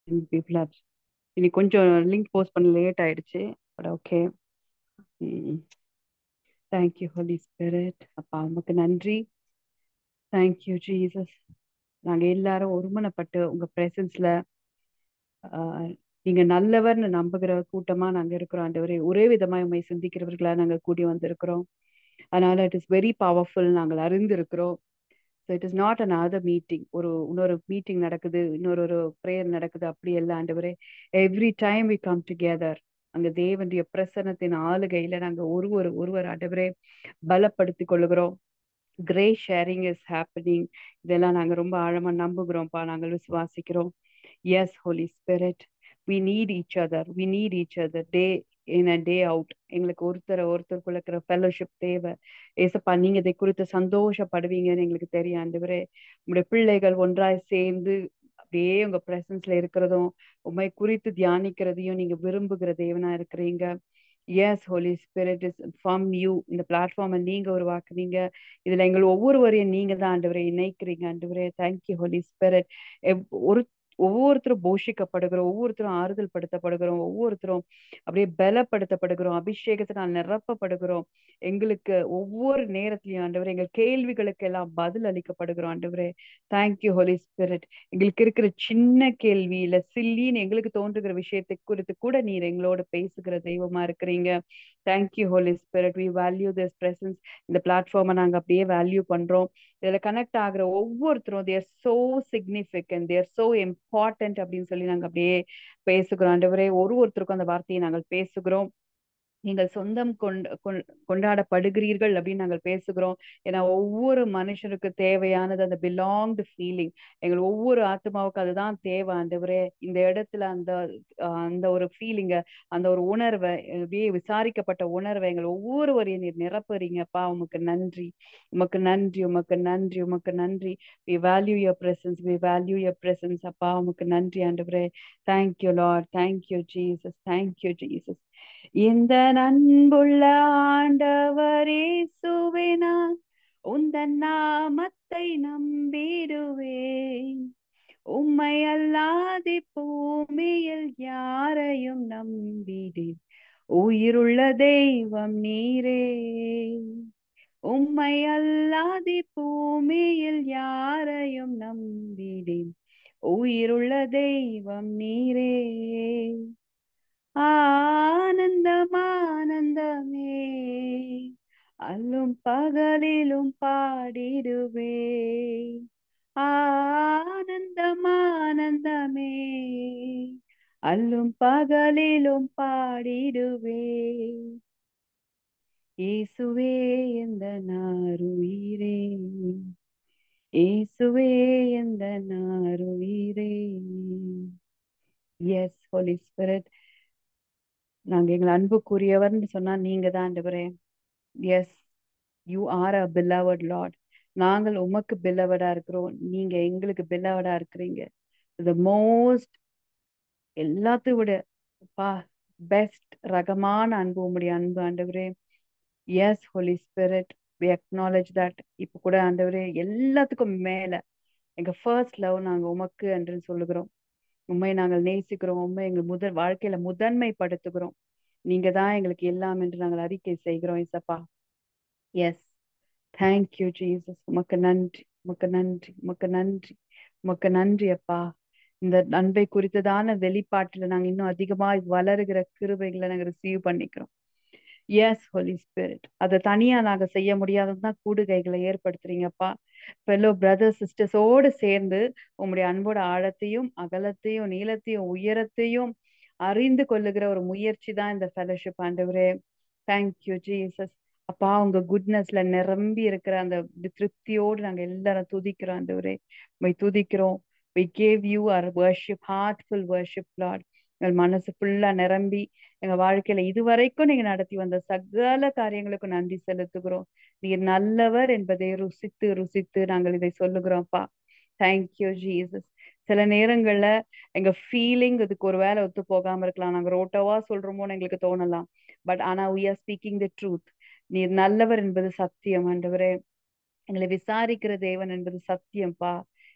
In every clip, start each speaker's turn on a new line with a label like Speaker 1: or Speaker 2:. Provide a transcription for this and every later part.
Speaker 1: பிப்லர் இன்னைக்கு கொஞ்சம் link post பண்ண லேட் ஆயிடுச்சு but okay thank you holy spirit அப்பா உமக்கு நன்றி தேங்க்யூ ஜீசஸ் நாங்க எல்லாரும் ஒருமனப்பட்டு உங்க பிரசன்ஸ்ல நீங்க நல்லவர்னு நம்புகிற கூட்டமா நாங்க இருக்கிறோம் ஆண்டவரே ஒரே விதமா உண்மை சிந்திக்கிறவர்களா நாங்க கூடி வந்திருக்கிறோம் அதனால இட் இஸ் வெரி பவர்ஃபுல் நாங்கள் அறிந்திருக்கிறோம் so it is not another meeting ஒரு இன்னொரு மீட்டிங் நடக்குது இன்னொரு ஒரு ப்ரேயர் நடக்குது அப்படி எல்லாம் ஆண்டவரே every time we come together அங்க தேவனுடைய பிரசன்னத்தின் ஆளுகையில நாங்க ஒருவர் ஒருவர் ஆண்டவரே பலப்படுத்திக் கொள்ளுகிறோம் கிரே ஷேரிங் இஸ் ஹேப்பனிங் இதெல்லாம் நாங்க ரொம்ப ஆழமா நம்புகிறோம்ப்பா நாங்கள் விசுவாசிக்கிறோம் yes holy spirit we need each other we need each other day in a day out எங்களுக்கு ஒருத்தர் ஒருத்தருக்குள்ள இருக்கிற ஃபெலோஷிப் தேவை ஏசப்பா நீங்க இதை குறித்து சந்தோஷப்படுவீங்கன்னு எங்களுக்கு தெரியும் ஆண்டவரே உங்களுடைய பிள்ளைகள் ஒன்றாய் சேர்ந்து அப்படியே உங்க பிரசன்ஸ்ல இருக்கிறதும் உண்மை குறித்து தியானிக்கிறதையும் நீங்க விரும்புகிற தேவனா இருக்கிறீங்க yes holy spirit is from you இந்த பிளாட்ஃபார்மை நீங்க உருவாக்குனீங்க இதுல எங்கள் ஒவ்வொருவரையும் நீங்க தான் ஆண்டவரை இணைக்கிறீங்க ஆண்டவரே தேங்க்யூ ஹோலி ஸ்பிரிட் ஒரு ஒவ்வொருத்தரும் போஷிக்கப்படுகிறோம் ஒவ்வொருத்தரும் ஆறுதல் படுத்தப்படுகிறோம் ஒவ்வொருத்தரும் அப்படியே பலப்படுத்தப்படுகிறோம் அபிஷேகத்தினால் நிரப்பப்படுகிறோம் எங்களுக்கு ஒவ்வொரு நேரத்திலையும் ஆண்டவரே எங்கள் கேள்விகளுக்கு எல்லாம் பதில் அளிக்கப்படுகிறோம் ஆண்டவரே தேங்க்யூ ஹோலி ஸ்பிரிட் எங்களுக்கு இருக்கிற சின்ன கேள்வி இல்ல சில்லின்னு எங்களுக்கு தோன்றுகிற விஷயத்தை குறித்து கூட நீர் எங்களோட பேசுகிற தெய்வமா இருக்கிறீங்க thank you holy spirit we value this presence இந்த பிளாட்ஃபார்மை நாங்க அப்படியே வேல்யூ பண்றோம் இதுல கனெக்ட் ஆகுற ஒவ்வொருத்தரும் they're so significant they're so important அப்படின்னு சொல்லி நாங்க அப்படியே பேசுகிறோம் ஆண்டவரே ஒரு ஒருத்தருக்கும் அந்த வார்த்தையை நாங்கள் பேசுகிறோம் நீங்கள் சொந்தம் கொண்டு கொண்டாடப்படுகிறீர்கள் அப்படின்னு நாங்கள் பேசுகிறோம் ஏன்னா ஒவ்வொரு மனுஷனுக்கு தேவையானது அந்த பிலாங்டு ஃபீலிங் எங்கள் ஒவ்வொரு ஆத்மாவுக்கு அதுதான் தேவை ஆண்டவரே இந்த இடத்துல அந்த அந்த ஒரு ஃபீலிங்க அந்த ஒரு உணர்வை அப்படியே விசாரிக்கப்பட்ட உணர்வை எங்கள் ஒவ்வொருவரையும் நீர் நிரப்புறீங்கப்பா உமக்கு நன்றி உமக்கு நன்றி உமக்கு நன்றி உமக்கு நன்றி we value your presence we value your presence அப்பா உமக்கு நன்றி ஆண்டவரே thank you Lord thank you Jesus thank you Jesus இந்த நண்புள்ள ஆண்டவரே சுவினான் உந்தன் நாமத்தை நம்பிடுவேன் உம்மை அல்லாதி பூமியில் யாரையும் நம்பிடேன் உயிருள்ள தெய்வம் நீரே உம்மை அல்லாதி பூமியில் யாரையும் நம்பிடேன் உயிருள்ள தெய்வம் நீரே ஆனந்தம் ஆனந்தமே அல்லும் பகலிலும் பாடிடுவே ஆனந்தம் ஆனந்தமே அல்லும் பகலிலும் பாடிடுவே இயேசுவே எந்த நாருயிரே இயேசுவே எந்த நாருயிரே எஸ் ஹோலி ஸ்பிரிட் நாங்க எங்களை அன்புக்குரியவர்னு சொன்னா நீங்க தான் ஆண்டவரே yes you are a beloved Lord நாங்கள் உமக்கு பில்லவடா இருக்கிறோம் நீங்க எங்களுக்கு பில்லவடா இருக்கிறீங்க த மோஸ்ட் எல்லாத்தையும் விட பா பெஸ்ட் ரகமான அன்பு உங்களுடைய அன்பு ஆண்டவரே yes holy spirit we acknowledge that இப்போ கூட ஆண்டவரே எல்லாத்துக்கும் மேல எங்க ஃபர்ஸ்ட் லவ் நாங்க உமக்கு என்று சொல்லுகிறோம் உண்மை நாங்கள் நேசிக்கிறோம் உண்மை எங்கள் முதல் வாழ்க்கையில முதன்மைப்படுத்துகிறோம் நீங்க தான் எங்களுக்கு எல்லாம் என்று நாங்கள் அறிக்கை செய்கிறோம் இசப்பா எஸ் தேங்க்யூ ஜீசஸ் உமக்கு நன்றி உமக்கு நன்றி உமக்கு நன்றி உமக்கு நன்றி அப்பா இந்த அன்பை குறித்ததான வெளிப்பாட்டுல நாங்க இன்னும் அதிகமா வளருகிற கிருபைகளை நாங்க ரிசீவ் பண்ணிக்கிறோம் எஸ் ஹோலி ஸ்பிரிட் அதை தனியா நாங்க செய்ய முடியாததுதான் கூடுகைகளை ஏற்படுத்துறீங்கப்பா ஃபெல்லோ பிரதர் சிஸ்டர்ஸோடு சேர்ந்து உங்களுடைய அன்போட ஆழத்தையும் அகலத்தையும் நீளத்தையும் உயரத்தையும் அறிந்து கொள்ளுகிற ஒரு முயற்சி தான் இந்த ஃபெலோஷிப் ஆண்டவரே தேங்க்யூ ஜீசஸ் அப்பா உங்க குட்னஸ்ல நிரம்பி இருக்கிற அந்த திருப்தியோடு நாங்க எல்லாரும் துதிக்கிறோம் ஆண்டவரே உண்மை துதிக்கிறோம் we gave you our worship heartful worship lord எங்கள் மனசு ஃபுல்லா நிரம்பி எங்க வாழ்க்கையில இதுவரைக்கும் நீங்க நடத்தி வந்த சகல காரியங்களுக்கும் நன்றி செலுத்துகிறோம் நீர் நல்லவர் என்பதை ருசித்து ருசித்து நாங்கள் இதை சொல்லுகிறோம்ப்பா தேங்க்யூ ஜீசஸ் சில நேரங்கள்ல எங்க ஃபீலிங் இதுக்கு ஒரு வேலை ஒத்து போகாம இருக்கலாம் நாங்க ரோட்டவா சொல்றோமோன்னு எங்களுக்கு தோணலாம் பட் ஆனா we are speaking the truth நீர் நல்லவர் என்பது சத்தியம் ஆண்டவரே எங்களை விசாரிக்கிற தேவன் என்பது சத்தியம்ப்பா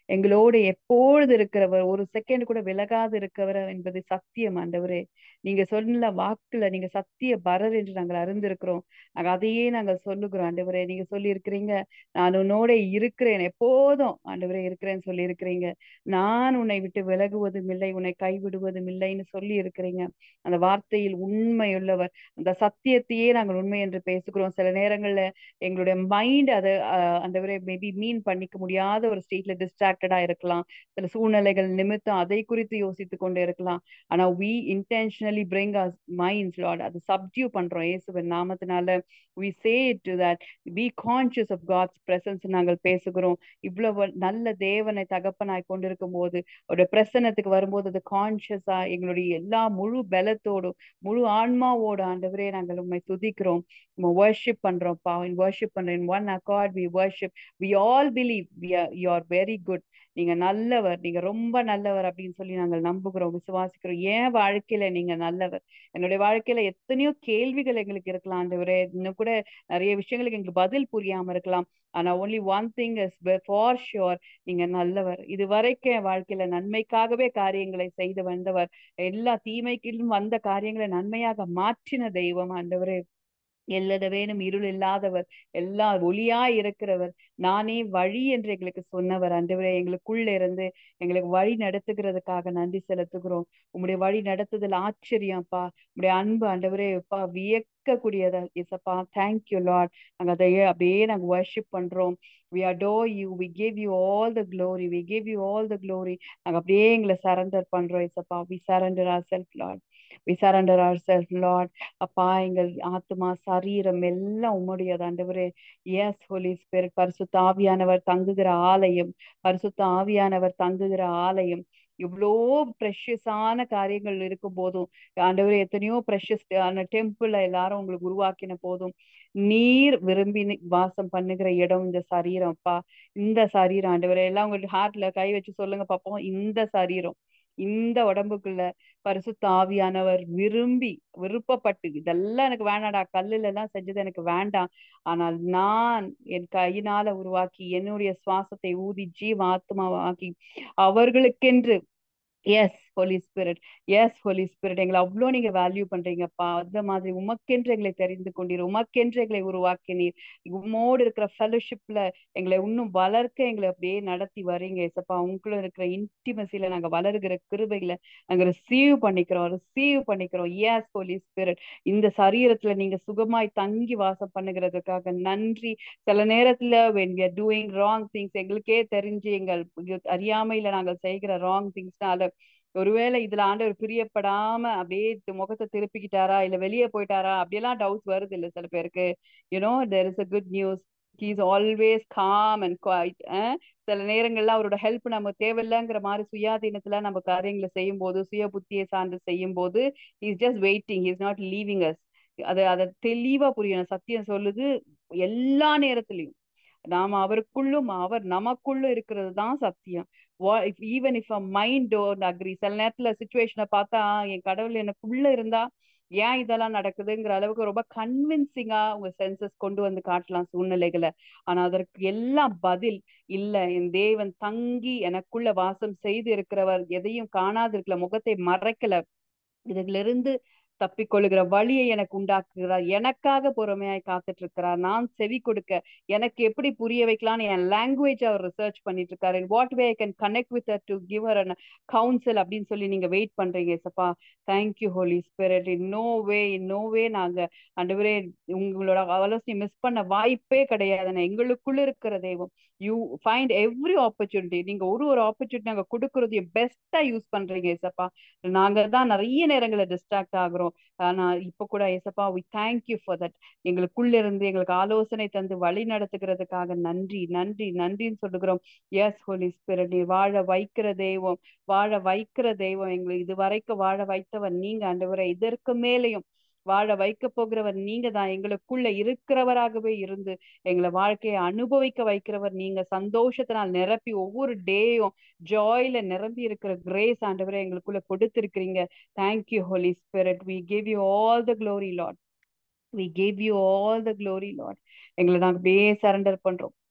Speaker 1: எங்களோடு எப்பொழுது இருக்கிறவர் ஒரு செகண்ட் கூட விலகாது இருக்கிறவர் என்பது சத்தியம் ஆண்டவரே நீங்க சொன்ன வாக்குல நீங்க சத்திய பரர் என்று நாங்கள் அறிந்திருக்கிறோம் நாங்க அதையே நாங்கள் சொல்லுகிறோம் ஆண்டவரே நீங்க சொல்லி இருக்கிறீங்க நான் உன்னோட இருக்கிறேன் எப்போதும் ஆண்டவரே இருக்கிறேன்னு சொல்லி இருக்கிறீங்க நான் உன்னை விட்டு விலகுவதும் இல்லை உன்னை கைவிடுவதும் இல்லைன்னு சொல்லி இருக்கிறீங்க அந்த வார்த்தையில் உண்மையுள்ளவர் அந்த சத்தியத்தையே நாங்கள் உண்மை என்று பேசுகிறோம் சில நேரங்கள்ல எங்களுடைய மைண்ட் அதை ஆண்டவரே மேபி மீன் பண்ணிக்க முடியாத ஒரு ஸ்டேட்ல டிஸ்ட்ராக்டடா இருக்கலாம் சில சூழ்நிலைகள் நிமித்தம் அதை குறித்து யோசித்து கொண்டு இருக்கலாம் ஆனா we intentionally bring us minds lord அது சப்டியூ பண்றோம் இயேசுவின் நாமத்தினால we say to that be conscious of God's presence நாங்கள் பேசுகிறோம் இவ்வளவு நல்ல தேவனை தகப்பனாய் கொண்டிருக்கும் போது ஒரு பிரசன்னத்துக்கு வரும்போது அது கான்சியஸா எங்களுடைய எல்லா முழு பலத்தோடும் முழு ஆன்மாவோட ஆண்டவரே நாங்கள் உண்மை துதிக்கிறோம் நம்ம வர்ஷிப் பண்றோம்ப்பா வர்ஷிப் பண்றோம் one accord we worship we all believe you are very good நீங்க நல்லவர் நீங்க ரொம்ப நல்லவர் அப்படின்னு சொல்லி நாங்கள் நம்புகிறோம் விசுவாசிக்கிறோம் ஏன் வாழ்க்கையில நீங்க நல்லவர் என்னுடைய வாழ்க்கையில எத்தனையோ கேள்விகள் எங்களுக்கு இருக்கலாம் ஆண்டவரே இன்னும் கூட நிறைய விஷயங்களுக்கு எங்களுக்கு பதில் புரியாம இருக்கலாம் ஆனா only one thing is for sure நீங்க நல்லவர் இது வரைக்கும் என் வாழ்க்கையில நன்மைக்காகவே காரியங்களை செய்து வந்தவர் எல்லா தீமைக்கிலும் வந்த காரியங்களை நன்மையாக மாற்றின தெய்வம் ஆண்டவரே எல்லத வேணும் இருள் இல்லாதவர் எல்லா ஒளியா இருக்கிறவர் நானே வழி என்று எங்களுக்கு சொன்னவர் ஆண்டவரே எங்களுக்குள்ள இருந்து எங்களுக்கு வழி நடத்துகிறதுக்காக நன்றி செலுத்துகிறோம் உங்களுடைய வழி நடத்துதல் ஆச்சரியம்ப்பா உங்களுடைய அன்பு ஆண்டவரே அப்பா வியக்கக்கூடியதா இசப்பா தேங்க்யூ லார்ட் நாங்க அதையே அப்படியே நாங்க வர்ஷிப் பண்றோம் we adore you we give you all the glory we give you all the glory நாங்க அப்படியே எங்களை சரண்டர் பண்றோம் இசப்பா we surrender ourselves lord we surrender ourselves lord அப்பா எங்கள் ஆத்மா சரீரம் எல்லாம் உம்முடையது ஆண்டவரே எஸ் ஹோலி ஸ்பிரிட் பரிசுத்த ஆவியானவர் தங்குகிற ஆலயம் பரிசுத்த ஆவியானவர் தங்குகிற ஆலயம் இவ்வளோ ப்ரெஷஸான காரியங்கள் இருக்கும் போதும் ஆண்டவர் எத்தனையோ ப்ரெஷஸ் டெம்பிள் எல்லாரும் உங்களுக்கு உருவாக்கின போதும் நீர் விரும்பி வாசம் பண்ணுகிற இடம் இந்த சரீரம் அப்பா இந்த சரீரம் ஆண்டவர் எல்லாம் உங்களுக்கு ஹார்ட்ல கை வச்சு சொல்லுங்க பாப்போம் இந்த சரீரம் இந்த உடம்புக்குள்ள பரிசுத்த ஆவியானவர் விரும்பி விருப்பப்பட்டு இதெல்லாம் எனக்கு வேண்டாடா கல்லுல எல்லாம் செஞ்சது எனக்கு வேண்டாம் ஆனால் நான் என் கையினால உருவாக்கி என்னுடைய சுவாசத்தை ஊதி ஜீவ ஆத்மாவாக்கி அவர்களுக்கென்று yes holy spirit yes holy spirit எங்களை அவ்வளோ நீங்க வேல்யூ பண்றீங்கப்பா அந்த மாதிரி உமக்கென்று எங்களை தெரிந்து கொண்டீர் உமக்கென்று எங்களை உருவாக்கினீர் உம்மோடு இருக்கிற ஃபெலோஷிப்ல எங்களை இன்னும் வளர்க்க எங்களை அப்படியே நடத்தி வரீங்க ஏசப்பா உங்களும் இருக்கிற இன்டிமசில நாங்க வளர்கிற கிருபைகளை நாங்க ரிசீவ் பண்ணிக்கிறோம் ரிசீவ் பண்ணிக்கிறோம் எஸ் ஹோலி ஸ்பிரிட் இந்த சரீரத்துல நீங்க சுகமாய் தங்கி வாசம் பண்ணுகிறதுக்காக நன்றி சில நேரத்துல when we are doing wrong things எங்களுக்கே தெரிஞ்சு எங்கள் அறியாமையில நாங்கள் செய்கிற ராங் திங்ஸ்னால ஒருவேளை இதுல ஆண்டவர் பிரியப்படாம அப்படியே முகத்தை திருப்பிக்கிட்டாரா இல்ல வெளியே போயிட்டாரா அப்படியெல்லாம் டவுட்ஸ் வருது இல்ல சில பேருக்கு you know there is a good news he is always calm and quiet சில நேரங்கள்ல அவரோட ஹெல்ப் நம்ம தேவையில்லைங்கிற மாதிரி சுயாதீனத்துல நம்ம காரியங்களை செய்யும் போது சுய புத்தியை சார்ந்து செய்யும் போது is just waiting is not leaving us அதை அதை தெளிவா புரியணும் சத்தியம் சொல்லுது எல்லா நேரத்திலையும் நாம அவருக்குள்ளும் அவர் நமக்குள்ளும் இருக்கிறது தான் சத்தியம் even if a mind don't agree சில நேரத்துல சுச்சுவேஷனை பார்த்தா என் கடவுள் எனக்குள்ள இருந்தா ஏன் இதெல்லாம் நடக்குதுங்கிற அளவுக்கு ரொம்ப கன்வின்சிங்கா உங்க சென்சஸ் கொண்டு வந்து காட்டலாம் சூழ்நிலைகளை ஆனா அதற்கு எல்லாம் பதில் இல்ல என் தேவன் தங்கி எனக்குள்ள வாசம் செய்து இருக்கிறவர் எதையும் காணாதிருக்கல முகத்தை மறைக்கல இதுல இருந்து தப்பிக்கொள்ளுகிற வழியை எனக்கு உண்டாக்குகிறார் எனக்காக பொறுமையாய் காத்துட்டு இருக்கிறார் நான் செவி கொடுக்க எனக்கு எப்படி புரிய வைக்கலாம்னு என் லாங்குவேஜ் அவர் ரிசர்ச் பண்ணிட்டு இருக்காரு what way I can connect with to give our an council அப்படின்னு சொல்லி நீங்க வெயிட் பண்றீங்க சப்பா thank you holy spirit in no way in no way நாங்க அண்டவரே உங்களோட ஆலோசனை மிஸ் பண்ண வாய்ப்பே கிடையாது எங்களுக்குள்ள இருக்கிற தெய்வம் யூ ஃபைண்ட் எவ்ரி ஆப்பர்ச்சுனிட்டி நீங்க ஒரு ஒரு ஆப்பர்ச்சுனிட்டி நாங்க கொடுக்கறது பெஸ்டா யூஸ் பண்றீங்க ஏசப்பா நாங்க தான் நிறைய நேரங்களில் டிஸ்ட்ராக்ட் ஆகுறோம் ஆனா இப்ப கூட ஏசப்பா வி தேங்க்யூ ஃபார் தட் எங்களுக்குள்ள இருந்து எங்களுக்கு ஆலோசனை தந்து வழி நடத்துகிறதுக்காக நன்றி நன்றி நன்றின்னு சொல்லுகிறோம் எஸ் ஹோலி ஸ்பிரிட் நீ வாழ வைக்கிற தெய்வம் வாழ வைக்கிற தெய்வம் எங்களை இது வரைக்கும் வாழ வைத்தவர் நீங்க ஆண்டவரை இதற்கு மேலையும் வாழ வைக்க போகிறவர் நீங்க தான் எங்களுக்குள்ள இருக்கிறவராகவே இருந்து எங்களை வாழ்க்கையை அனுபவிக்க வைக்கிறவர் நீங்க சந்தோஷத்தினால் நிரப்பி ஒவ்வொரு டேயும் ஜாயில நிரம்பி இருக்கிற கிரேஸ் ஆண்டவரை எங்களுக்குள்ள கொடுத்திருக்கிறீங்க thank you holy spirit we give you all the glory lord we give you all the glory lord எங்களை நாங்க அப்படியே சரண்டர் பண்றோம்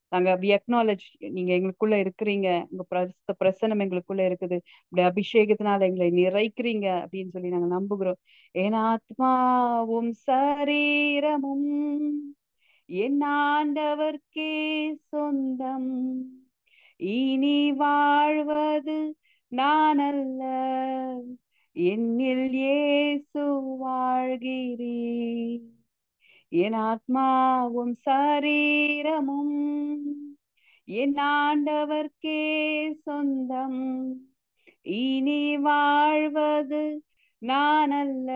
Speaker 1: நாங்க வி அக்னாலேஜ் நீங்க எங்களுக்குள்ள இருக்கிறீங்க உங்க பிரச பிரசனம் எங்களுக்குள்ள இருக்குது இப்படி அபிஷேகத்தினால எங்களை நிறைக்கிறீங்க அப்படின்னு சொல்லி நாங்க நம்புகிறோம் என் ஆத்மாவும் சரீரமும் என் ஆண்டவர்க்கே சொந்தம் இனி வாழ்வது நான் அல்ல என்னில் இயேசு வாழ்கிறேன் என் ஆத்மாவும் சரீரமும் என் ஆண்டவர்க்கே சொந்தம் இனி வாழ்வது நான் அல்ல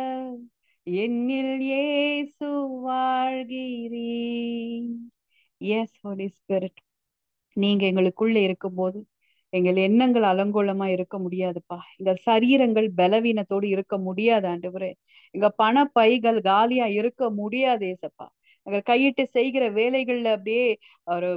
Speaker 1: என்னில் இயேசு வாழ்கிறேன் எஸ் ஹோலி ஸ்பிரிட் நீங்க எங்களுக்குள்ள இருக்கும்போது எங்கள் எண்ணங்கள் அலங்கோலமா இருக்க முடியாதுப்பா எங்கள் சரீரங்கள் பலவீனத்தோடு இருக்க முடியாது ஆண்டவரே எங்க பண பைகள் காலியா இருக்க முடியாது ஏசப்பா எங்க கையிட்டு செய்கிற வேலைகள்ல அப்படியே ஒரு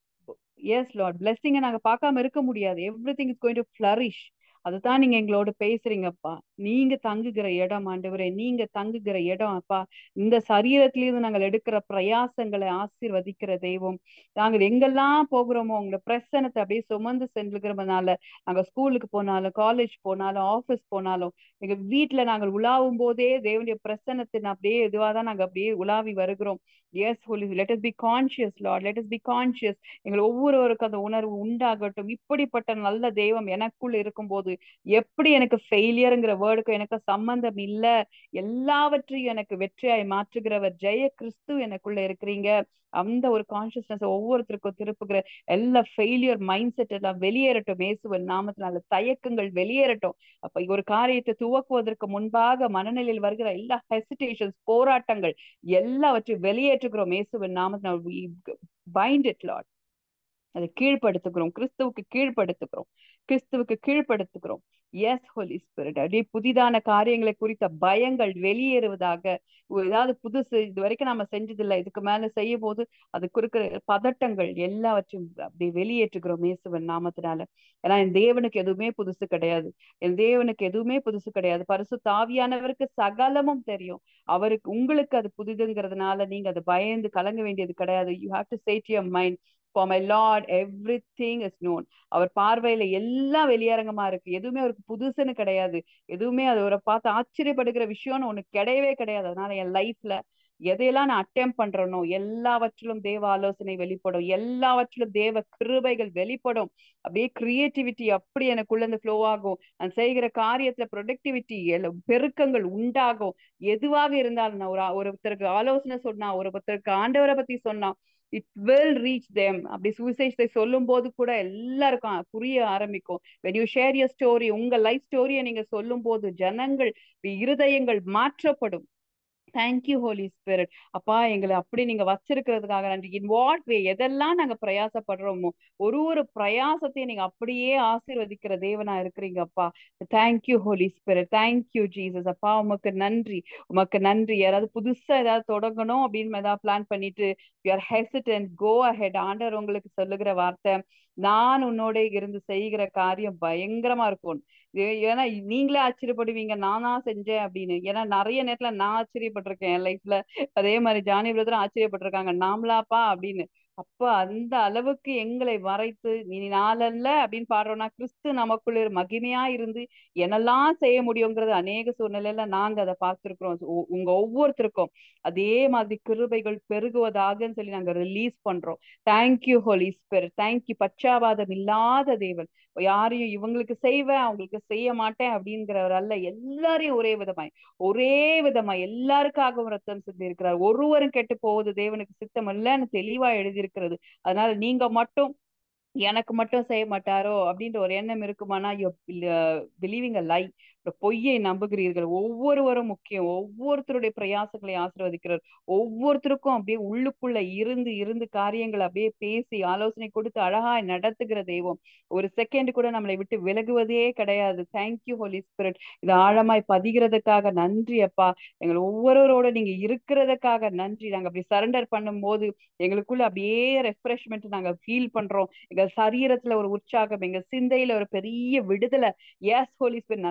Speaker 1: எஸ் லார்ட் பிளெஸ்ஸிங்க நாங்க பார்க்காம இருக்க முடியாது everything is going to flourish அதுதான் நீங்க எங்களோட பேசுறீங்கப்பா நீங்க தங்குகிற இடம் ஆண்டவரே நீங்க தங்குகிற இடம் அப்பா இந்த சரீரத்திலிருந்து நாங்கள் எடுக்கிற பிரயாசங்களை ஆசீர்வதிக்கிற தெய்வம் நாங்கள் எங்கெல்லாம் போகிறோமோ உங்களை பிரசனத்தை அப்படியே சுமந்து சென்றுகிறதுனால நாங்க ஸ்கூலுக்கு போனாலும் காலேஜ் போனாலும் ஆபீஸ் போனாலும் எங்க வீட்டுல நாங்கள் உலாவும் போதே தேவனுடைய பிரசனத்தின் அப்படியே இதுவா தான் நாங்க அப்படியே உலாவி வருகிறோம் yes holy let us be conscious lord let us be conscious எங்கள் ஒவ்வொருவருக்கும் அந்த உணர்வு உண்டாகட்டும் இப்படிப்பட்ட நல்ல தெய்வம் எனக்குள் இருக்கும்போது எப்படி எனக்கு ஃபெயிலியருங்கிற வேர்டுக்கு எனக்கு சம்பந்தம் இல்ல எல்லாவற்றையும் எனக்கு வெற்றியாய் மாற்றுகிறவர் ஜெய கிறிஸ்து எனக்குள்ள இருக்கிறீங்க அந்த ஒரு கான்சியஸ்னஸ் ஒவ்வொருத்தருக்கும் திருப்புகிற எல்லா ஃபெயிலியர் மைண்ட் செட் எல்லாம் வெளியேறட்டும் மேசுவன் நாமத்தினால தயக்கங்கள் வெளியேறட்டும் அப்ப ஒரு காரியத்தை துவக்குவதற்கு முன்பாக மனநிலையில் வருகிற எல்லா ஹெசிடேஷன்ஸ் போராட்டங்கள் எல்லாவற்றையும் வெளியேற்றுகிறோம் மேசுவன் நாமத்தினால் பைண்ட் இட் லாட் அதை கீழ்ப்படுத்துகிறோம் கிறிஸ்துவுக்கு கீழ்ப்படுத்துகிறோம் கிறிஸ்துவுக்கு கீழ்ப்படுத்துகிறோம் எஸ் ஹோலி ஸ்பிரிட் அப்படியே புதிதான காரியங்களை குறித்த பயங்கள் வெளியேறுவதாக ஏதாவது புதுசு இது வரைக்கும் நாம செஞ்சதில்லை இதுக்கு மேல செய்யும் போது அது குறிக்கிற பதட்டங்கள் எல்லாவற்றையும் அப்படி வெளியேற்றுகிறோம் இயேசுவன் நாமத்தினால ஏன்னா என் தேவனுக்கு எதுவுமே புதுசு கிடையாது என் தேவனுக்கு எதுவுமே புதுசு கிடையாது பரிசு தாவியானவருக்கு சகலமும் தெரியும் அவருக்கு உங்களுக்கு அது புதிதுங்கிறதுனால நீங்க அதை பயந்து கலங்க வேண்டியது கிடையாது you have to set your mind for my lord everything is known அவர் பார்வையில எல்லாம் வெளியரங்கமா இருக்கு எதுவுமே அவருக்கு புதுசுன்னு கிடையாது எதுவுமே அது அவரை பார்த்து ஆச்சரியப்படுகிற விஷயம்னு ஒண்ணு கிடையவே கிடையாது அதனால என் லைஃப்ல எதையெல்லாம் நான் அட்டெம்ப் பண்றேனோ எல்லாவற்றிலும் தேவ ஆலோசனை வெளிப்படும் எல்லாவற்றிலும் தேவ கிருபைகள் வெளிப்படும் அப்படியே கிரியேட்டிவிட்டி அப்படி எனக்குள்ள இருந்து ஃப்ளோ ஆகும் நான் செய்கிற காரியத்துல ப்ரொடக்டிவிட்டி பெருக்கங்கள் உண்டாகும் எதுவாக இருந்தாலும் நான் ஒரு ஒருத்தருக்கு ஆலோசனை சொன்னா ஒருத்தருக்கு ஆண்டவரை பத்தி சொன்னா இட் வில் ரீச் தேம் அப்படி சுவிசேஷத்தை சொல்லும் போது கூட எல்லாருக்கும் புரிய ஆரம்பிக்கும் when you share your story உங்க லைஃப் ஸ்டோரியை நீங்க சொல்லும் போது ஜனங்கள் இருதயங்கள் மாற்றப்படும் தேங்க்யூ ஹோலி ஸ்பிரிட் அப்பா எங்களை அப்படி நீங்க வச்சிருக்கிறதுக்காக நன்றி இன் வாட் வே எதெல்லாம் நாங்க பிரயாசப்படுறோமோ ஒரு ஒரு பிரயாசத்தையும் நீங்க அப்படியே ஆசீர்வதிக்கிற தேவனா இருக்கிறீங்க அப்பா thank you holy spirit thank you Jesus அப்பா உமக்கு நன்றி உமக்கு நன்றி யாராவது புதுசா ஏதாவது தொடங்கணும் அப்படின்னு ஏதாவது பிளான் பண்ணிட்டு யூஆர் ஹெசிடன்ட் கோ அஹெட் ஆண்டவர் உங்களுக்கு சொல்லுகிற வார்த்தை நான் உன்னோட இருந்து செய்கிற காரியம் பயங்கரமா இருக்கும் ஏன்னா நீங்களே ஆச்சரியப்படுவீங்க நானா செஞ்சேன் அப்படின்னு ஏன்னா நிறைய நேரத்துல நான் ஆச்சரியப்பட்டிருக்கேன் என் லைஃப்ல அதே மாதிரி ஜானி பிரதரும் ஆச்சரியப்பட்டிருக்காங்க நாமளாப்பா அப்படின்னு அப்ப அந்த அளவுக்கு எங்களை மறைத்து நீ நாளல்ல அப்படின்னு பாடுறோம்னா கிறிஸ்து நமக்குள்ள மகிமையா இருந்து என்னெல்லாம் செய்ய முடியுங்கிறது அநேக சூழ்நிலையில நாங்க அதை பார்த்திருக்கிறோம் உங்க ஒவ்வொருத்தருக்கும் அதே மாதிரி கிருபைகள் பெருகுவதாகன்னு சொல்லி நாங்க ரிலீஸ் பண்றோம் தேங்க்யூ ஹோலி ஸ்பிரிட் தேங்க்யூ பச்சாவாதம் இல்லாத தேவன் யாரையும் இவங்களுக்கு செய்வேன் அவங்களுக்கு செய்ய மாட்டேன் அப்படிங்கிறவர் அல்ல எல்லாரையும் ஒரே விதமாய் ஒரே விதமாய் எல்லாருக்காகவும் ரத்தம் சிந்தி இருக்கிறார் ஒருவரும் கெட்டு போவது தேவனுக்கு சித்தம் இல்லைன்னு தெளிவா எழுதியிருக்கிறது அதனால நீங்க மட்டும் எனக்கு மட்டும் செய்ய மாட்டாரோ அப்படின்ற ஒரு எண்ணம் இருக்குமானா யூ பிலீவிங் அ லை பொய்யை நம்புகிறீர்கள் ஒவ்வொருவரும் முக்கியம் ஒவ்வொருத்தருடைய பிரயாசங்களை ஆசிர்வதிக்கிறார் ஒவ்வொருத்தருக்கும் அப்படியே உள்ளுக்குள்ள இருந்து இருந்து காரியங்களை அப்படியே பேசி ஆலோசனை கொடுத்து அழகாய் நடத்துகிற தெய்வம் ஒரு செகண்ட் கூட நம்மளை விட்டு விலகுவதே கிடையாது தேங்க்யூ ஹோலி ஸ்பிரிட் இது ஆழமாய் பதிகிறதுக்காக நன்றி அப்பா எங்கள் ஒவ்வொருவரோட நீங்க இருக்கிறதுக்காக நன்றி நாங்க அப்படி சரண்டர் பண்ணும் போது எங்களுக்குள்ள அப்படியே ரெஃப்ரெஷ்மெண்ட் நாங்க ஃபீல் பண்றோம் எங்க சரீரத்துல ஒரு உற்சாகம் எங்க சிந்தையில ஒரு பெரிய விடுதலை எஸ் ஹோலி ஸ்பிரிட் நிறைய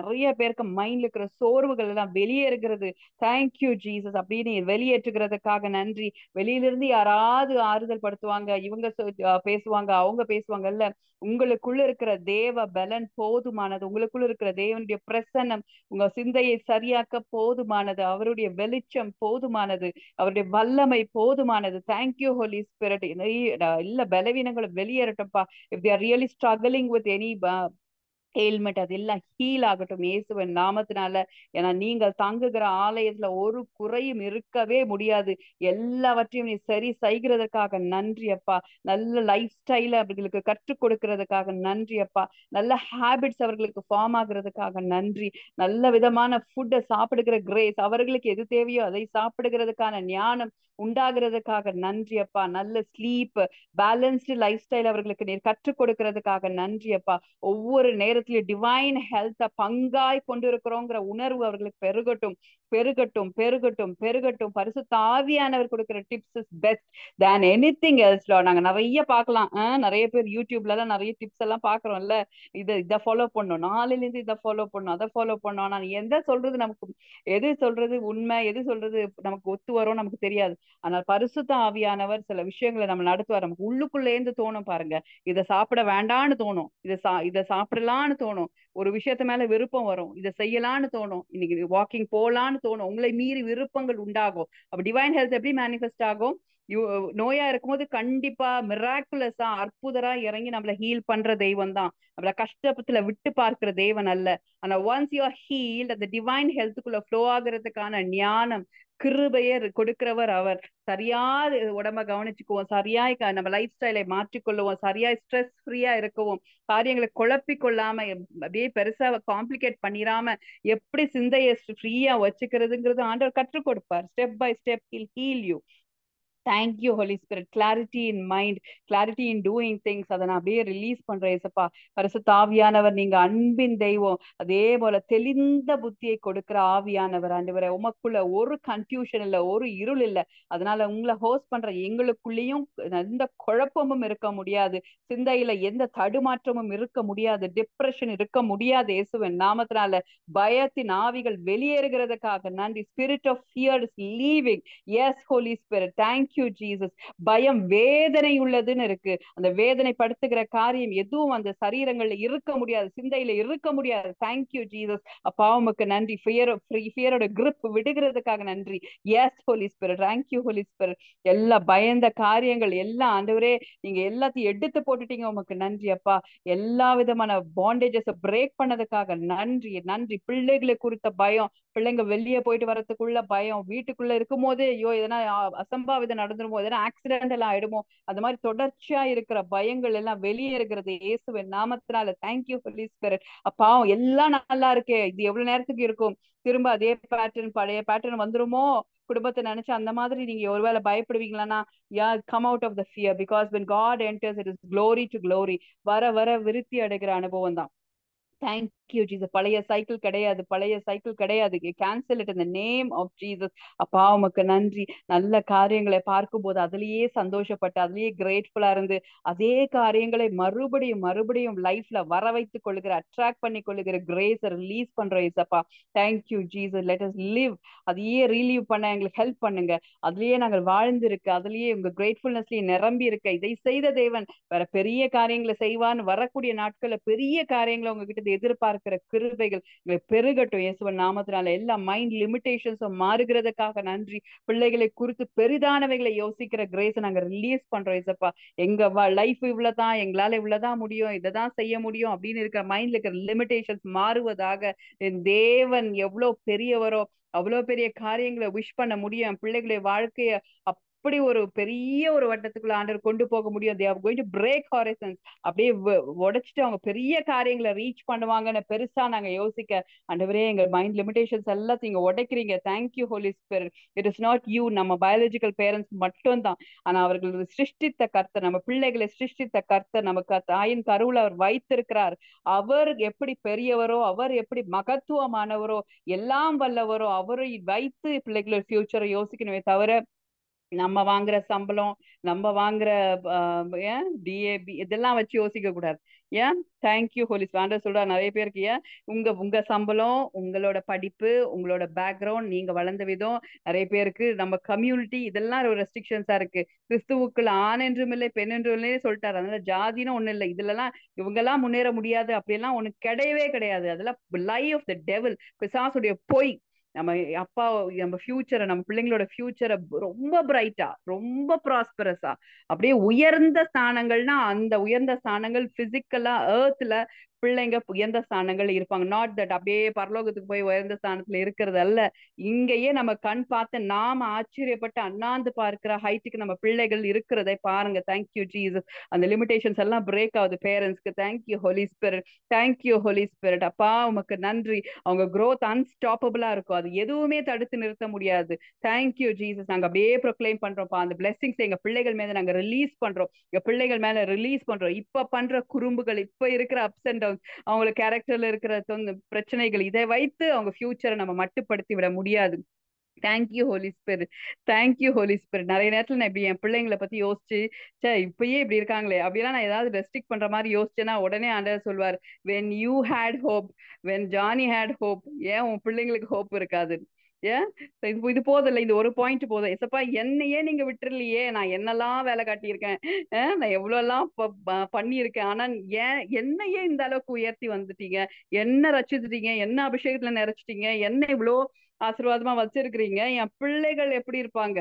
Speaker 1: பேருக்கு மைண்ட்ல இருக்கிற சோர்வுகள் எல்லாம் வெளியேறுகிறது தேங்க்யூ ஜீசஸ் அப்படின்னு வெளியேற்றுகிறதுக்காக நன்றி வெளியிலிருந்து யாராவது ஆறுதல் படுத்துவாங்க இவங்க சொ- அஹ் பேசுவாங்க அவங்க பேசுவாங்கல்ல உங்களுக்குள்ள இருக்கிற தேவ பலன் போதுமானது உங்களுக்குள்ள இருக்கிற தேவனுடைய பிரசன்னம் உங்க சிந்தையை சரியாக்க போதுமானது அவருடைய வெளிச்சம் போதுமானது அவருடைய வல்லமை போதுமானது தேங்க்யூ ஹோலி ஸ்பிரிட் இல்ல பலவீனங்களை வெளியேறட்டும்ப்பா if they're really struggling with any ailment அது எல்லாம் ஹீல் ஆகட்டும் இயேசுவின் நாமத்தினால ஏன்னா நீங்கள் தங்குகிற ஆலயத்துல ஒரு குறையும் இருக்கவே முடியாது எல்லாவற்றையும் நீ சரி செய்கிறதுக்காக நன்றி அப்பா நல்ல லைஃப் ஸ்டைல அவர்களுக்கு கற்றுக் கொடுக்கிறதுக்காக நன்றி அப்பா நல்ல ஹேபிட்ஸ் அவர்களுக்கு ஃபார்ம் ஆகுறதுக்காக நன்றி நல்ல விதமான ஃபுட்டை சாப்பிடுகிற கிரேஸ் அவர்களுக்கு எது தேவையோ அதை சாப்பிடுகிறதுக்கான ஞானம் உண்டாகிறதுக்காக நன்றி அப்பா நல்ல ஸ்லீப் பேலன்ஸ்டு லைஃப் ஸ்டைல் அவர்களுக்கு நீர் கற்றுக் கொடுக்கிறதுக்காக நன்றி அப்பா ஒவ்வொரு நேரத்திலும் டிவைன் ஹெல்த்த பங்காய் கொண்டு இருக்கிறோங்கிற உணர்வு அவர்களுக்கு பெருகட்டும் பெருகட்டும் பெருகட்டும் பெருகட்டும் பரிசுத்த ஆவியானவர் கொடுக்கிற tips is best than anything else நாங்க நிறைய பார்க்கலாம் அஹ் நிறைய பேர் யூடியூப்ல எல்லாம் நிறைய டிப்ஸ் எல்லாம் பாக்குறோம்ல இதை இதை ஃபாலோ பண்ணும் நாளையில இருந்து இதை ஃபாலோ பண்ணும் அதை ஃபாலோ பண்ணும் ஆனா எந்த சொல்றது நமக்கு எது சொல்றது உண்மை எது சொல்றது நமக்கு ஒத்து வரும் நமக்கு தெரியாது ஆனால் பரிசுத்த ஆவியானவர் சில விஷயங்களை நம்ம நடத்துவார் நமக்கு உள்ளுக்குள்ளே இருந்து தோணும் பாருங்க இதை சாப்பிட வேண்டான்னு தோணும் இதை சா இதை சாப்பிடலான்னு தோணும் ஒரு விஷயத்த மேல விருப்பம் வரும் இதை செய்யலான்னு தோணும் இன்னைக்கு வாக்கிங் போலான்னு தோணும் உங்களை மீறி விருப்பங்கள் உண்டாகும் அப்ப டிவைன் ஹெல்த் எப்படி மேனிஃபெஸ்ட் ஆகும் யூ- நோயா இருக்கும்போது கண்டிப்பா மிராக்குலஸா அற்புதரா இறங்கி நம்மள ஹீல் பண்ற தெய்வம் தான் நம்மள கஷ்டத்துல விட்டு பார்க்கிற தெய்வன் அல்ல ஆனா ஒன்ஸ் யூ ஹீல்ட் அந்த டிவைன் ஹெல்த்துக்குள்ள ஃப்ளோ ஆகுறதுக்கான ஞானம் கிருபையை கொடுக்கிறவர் அவர் சரியா உடம்ப கவனிச்சுக்குவோம் சரியாய் க- நம்ம லைஃப் ஸ்டைலை மாற்றிக்கொள்ளுவோம் சரியாய் ஸ்ட்ரெஸ் ஃப்ரீயா இருக்கவும் காரியங்களை குழப்பி கொள்ளாம எப்- அப்படியே பெருசா காம்ப்ளிகேட் பண்ணிராம எப்படி சிந்தையை ஃப்ரீயா வச்சுக்கிறதுங்கிறது ஆண்டவர் கற்றுக் கொடுப்பார் step by step heal heal you thank you holy spirit clarity in mind clarity in doing things அதை நான் அப்படியே ரிலீஸ் பண்றேன் ஏசப்பா பரிசுத்த ஆவியானவர் நீங்க அன்பின் தெய்வம் அதே போல தெளிந்த புத்தியை கொடுக்கிற ஆவியானவர் ஆண்டவரே உமக்குள்ள ஒரு கன்ஃபியூஷன் இல்ல ஒரு இருள் இல்ல அதனால உங்களை ஹோஸ்ட் பண்ற எங்களுக்குள்ளேயும் எந்த குழப்பமும் இருக்க முடியாது சிந்தையில எந்த தடுமாற்றமும் இருக்க முடியாது டிப்ரெஷன் இருக்க முடியாது இயேசுவின் நாமத்தினால பயத்தின் ஆவிகள் வெளியேறுகிறதுக்காக நன்றி spirit of fear is leaving yes holy spirit thank you Jesus பயம் வேதனை உள்ளதுன்னு இருக்கு அந்த வேதனை படுத்துகிற காரியம் எதுவும் அந்த சரீரங்கள்ல இருக்க முடியாது சிந்தையில இருக்க முடியாது தேங்க்யூ ஜீசஸ் அப்பா உமக்கு நன்றி ஃபியர் ஃபியரோட grip விடுகிறதுக்காக நன்றி yes holy spirit thank you holy spirit எல்லா பயந்த காரியங்கள் எல்லாம் ஆண்டவரே நீங்க எல்லாத்தையும் எடுத்து போட்டுட்டீங்க உமக்கு நன்றி அப்பா எல்லா விதமான பாண்டேஜஸ் பிரேக் பண்ணதுக்காக நன்றி நன்றி பிள்ளைகளை குறித்த பயம் பிள்ளைங்க வெளியே போயிட்டு வரதுக்குள்ள பயம் வீட்டுக்குள்ள இருக்கும் போதே ஐயோ எதனா அ- அசம்பாவிதம் நடந்துருமோ எதனா ஆக்சிடென்ட் எல்லாம் ஆயிடுமோ அந்த மாதிரி தொடர்ச்சியா இருக்கிற பயங்கள் எல்லாம் வெளியே இருக்கிறது இயேசுவின் நாமத்தினால தேங்க்யூ ஹோலி ஸ்பிரிட் அப்பா எல்லாம் நல்லா இருக்கே இது எவ்வளவு நேரத்துக்கு இருக்கும் திரும்ப அதே பேட்டர்ன் பழைய பேட்டர்ன் வந்துருமோ குடும்பத்தை நினைச்சு அந்த மாதிரி நீங்க ஒருவேளை பயப்படுவீங்களான்னா you come out of the fear because when God enters it is glory to glory வர வர விருத்தி அடைகிற அனுபவம் தான் தேங்க்யூ ஜீசஸ் பழைய சைக்கிள் கிடையாது பழைய சைக்கிள் கிடையாது கேன்சல் இட் இந்த நேம் ஆஃப் ஜீசஸ் அப்பா உமக்கு நன்றி நல்ல காரியங்களை பார்க்கும்போது அதுலயே சந்தோஷப்பட்டு அதுலயே கிரேட்ஃபுல்லா இருந்து அதே காரியங்களை மறுபடியும் மறுபடியும் லைஃப்ல வர வைத்துக் கொள்ளுகிற அட்ராக்ட் பண்ணி கொள்ளுகிற கிரேஸ் ரிலீஸ் பண்ற இசப்பா thank you Jesus let us live அதையே ரீலீவ் பண்ண எங்களுக்கு ஹெல்ப் பண்ணுங்க அதுலயே நாங்கள் வாழ்ந்திருக்க அதுலயே உங்க கிரேட்ஃபுல்னஸ்லயே நிரம்பி இருக்க இதை செய்த தேவன் வேற பெரிய காரியங்களை செய்வான்னு வரக்கூடிய நாட்கள்ல பெரிய காரியங்களை உங்ககிட்ட இருந்து எதிர்பார்க்கிற கிருபைகள் எங்களை பெருகட்டும் இயேசுவன் நாமத்தினால எல்லா மைண்ட் லிமிடேஷன்ஸும் மாறுகிறதுக்காக நன்றி பிள்ளைகளை குறித்து பெரிதானவைகளை யோசிக்கிற கிரேஸ் நாங்க ரிலீஸ் பண்றோம் இசப்பா எங்க லைஃப் இவ்வளவுதான் எங்களால இவ்வளவுதான் முடியும் இதைதான் செய்ய முடியும் அப்படின்னு இருக்கிற மைண்ட்ல இருக்கிற லிமிடேஷன்ஸ் மாறுவதாக என் தேவன் எவ்வளவு பெரியவரோ அவ்வளவு பெரிய காரியங்களை விஷ் பண்ண முடியும் என் பிள்ளைகளுடைய வாழ்க்கைய அப்படி ஒரு பெரிய ஒரு வட்டத்துக்குள்ள ஆண்டவர் கொண்டு போக முடியும் they are going to break horizons அப்படியே வ- உடைச்சிட்டு அவங்க பெரிய காரியங்களை ரீச் பண்ணுவாங்கன்னு பெருசா நாங்க யோசிக்க ஆண்டவரே எங்க மைண்ட் லிமிடேஷன்ஸ் எல்லாத்தையும் நீங்க உடைக்கிறீங்க thank you holy spirit it is not you நம்ம பயாலஜிக்கல் பேரண்ட்ஸ் மட்டும்தான் ஆனா அவர்கள் சிருஷ்டித்த கர்த்தர் நம்ம பிள்ளைகளை சிருஷ்டித்த கர்த்தர் நமக்கு தாயின் கருவுல அவர் வைத்திருக்கிறார் அவர் எப்படி பெரியவரோ அவர் எப்படி மகத்துவமானவரோ எல்லாம் வல்லவரோ அவரை வைத்து பிள்ளைகளோட ஃபியூச்சரை யோசிக்கணுமே தவிர நம்ம வாங்குற சம்பளம் நம்ம வாங்குற டிஏபி இதெல்லாம் வச்சு யோசிக்க கூடாது ஏன் தேங்க்யூ ஹோலி ஆண்டவர் சொல்றா நிறைய பேருக்கு ஏன் உங்க உங்க சம்பளம் உங்களோட படிப்பு உங்களோட பேக்ரவுண்ட் நீங்க வளர்ந்த விதம் நிறைய பேருக்கு நம்ம கம்யூனிட்டி இதெல்லாம் ஒரு ரெஸ்ட்ரிக்ஷன்ஸா இருக்கு கிறிஸ்துவுக்குள் ஆண் என்றும் இல்லை பெண் என்றும் இல்லை சொல்லிட்டாரு அதனால ஜாதின்னு ஒண்ணு இல்லை இதுலலாம் இவங்கெல்லாம் முன்னேற முடியாது அப்படியெல்லாம் ஒண்ணு கிடையவே கிடையாது அதெல்லாம் லை ஆஃப் த டெவல் பிசாசுடைய பொய் நம்ம அப்பா நம்ம ஃபியூச்சரை நம்ம பிள்ளைங்களோட ஃபியூச்சரை ரொம்ப பிரைட்டா ரொம்ப ப்ராஸ்பரஸா அப்படியே உயர்ந்த ஸ்தானங்கள்னா அந்த உயர்ந்த ஸ்தானங்கள் பிசிக்கலா ஏர்த்ல பிள்ளைங்க உயர்ந்த ஸ்தானங்கள் இருப்பாங்க நாட் தட் அப்படியே பரலோகத்துக்கு போய் உயர்ந்த ஸ்தானத்துல இருக்கிறது அல்ல இங்கேயே நம்ம கண் பார்த்து நாம ஆச்சரியப்பட்டு அண்ணாந்து பார்க்கிற ஹைட்டுக்கு நம்ம பிள்ளைகள் இருக்கிறதை பாருங்க தேங்க்யூ ஜீசஸ் அந்த லிமிடேஷன்ஸ் எல்லாம் பிரேக் ஆகுது பேரண்ட்ஸ்க்கு thank you holy spirit thank you holy spirit அப்பா உமக்கு நன்றி அவங்க க்ரோத் அன்ஸ்டாப்பபிளா இருக்கும் அது எதுவுமே தடுத்து நிறுத்த முடியாது தேங்க்யூ ஜீசஸ் நாங்க அப்படியே ப்ரொக்ளைம் பண்றோம்ப்பா அந்த பிளெஸிங்ஸ் எங்க பிள்ளைகள் மேல நாங்க ரிலீஸ் பண்றோம் எங்க பிள்ளைகள் மேல ரிலீஸ் பண்றோம் இப்ப பண்ற குறும்புகள் இப்ப இருக்கிற அப்ஸ் அண்ட் டவுன் அவங்கள கேரக்டர்ல இருக்கிற பிரச்சனைகள் இதை வைத்து அவங்க ஃபியூச்சரை நம்ம மட்டுப்படுத்தி விட முடியாது thank you holy spirit thank you holy spirit நிறைய நேரத்துல நான் இப்படி என் பிள்ளைங்களை பத்தி யோசிச்சு சே இப்பயே இப்படி இருக்காங்களே அப்படிலாம் நான் ஏதாவது ரெஸ்ட்ரிக்ட் பண்ற மாதிரி யோசிச்சேன்னா உடனே ஆண்டவர் சொல்வார் when you had hope when Johnny had hope ஏன் உன் பிள்ளைங்களுக்கு ஹோப் இருக்காது ஏன் இது இது போதில்ல இந்த ஒரு பாயிண்ட் போதும் எசப்பா என்னையே நீங்க விட்டுருலையே நான் என்னெல்லாம் வேலை காட்டியிருக்கேன் நான் எவ்வளவு எல்லாம் பண்ணியிருக்கேன் ஆனா ஏன் என்னையே இந்த அளவுக்கு உயர்த்தி வந்துட்டீங்க என்ன ரச்சிச்சிட்டீங்க என்ன அபிஷேகத்துல நிறைச்சிட்டீங்க என்ன இவ்வளோ ஆசீர்வாதமா வச்சிருக்கிறீங்க என் பிள்ளைகள் எப்படி இருப்பாங்க